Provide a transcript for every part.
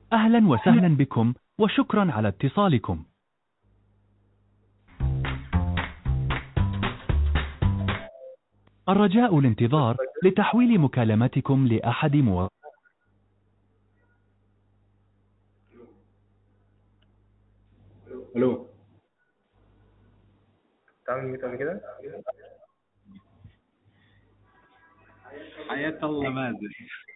أهلا وسهلا بكم وشكرا على اتصالكم الرجاء الانتظار لتحويل مكالمتكم لأحد مو... الو تعمل ميت قبل كده؟ حياة الله مازن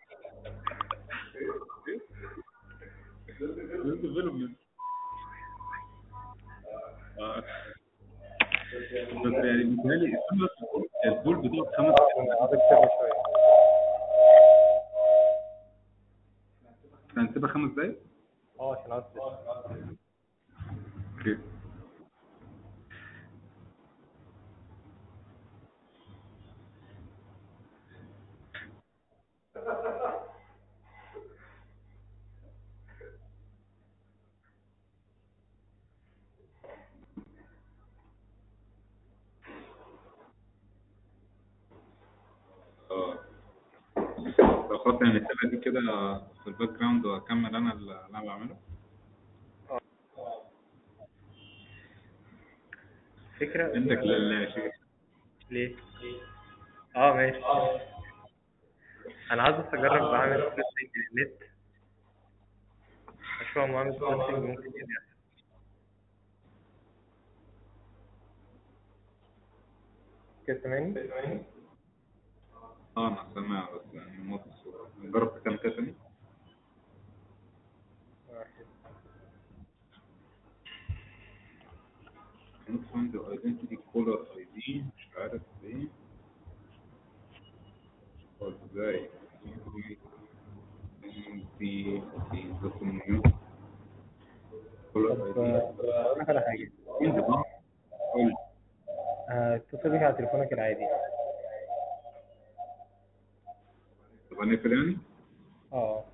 آه. بس يعني متهيألي السنة البول بتقعد خمس عايز اكتبها شوية هنسيبها خمس دقايق؟ اه عشان عايز اوكي اه لو خلاص يعني نسيبها دي كده في الباك جراوند واكمل انا اللي انا بعمله فكرة عندك للشيء ليه؟ اه ماشي انا عايز بس اجرب اعمل سيتنج للنت اشوف لما اعمل سيتنج ممكن يدي أحسن. كده سامعني؟ اه انا سامع بس يعني موت الصورة نجرب كام كده تاني cannot find the identity caller ID مش عارف ليه هو ازاي دي دي دوكيومنت caller طب ID آه، اقول لك على حاجة انت بقى قول هتصل بيك على تليفونك العادي طب هنقفل يعني اه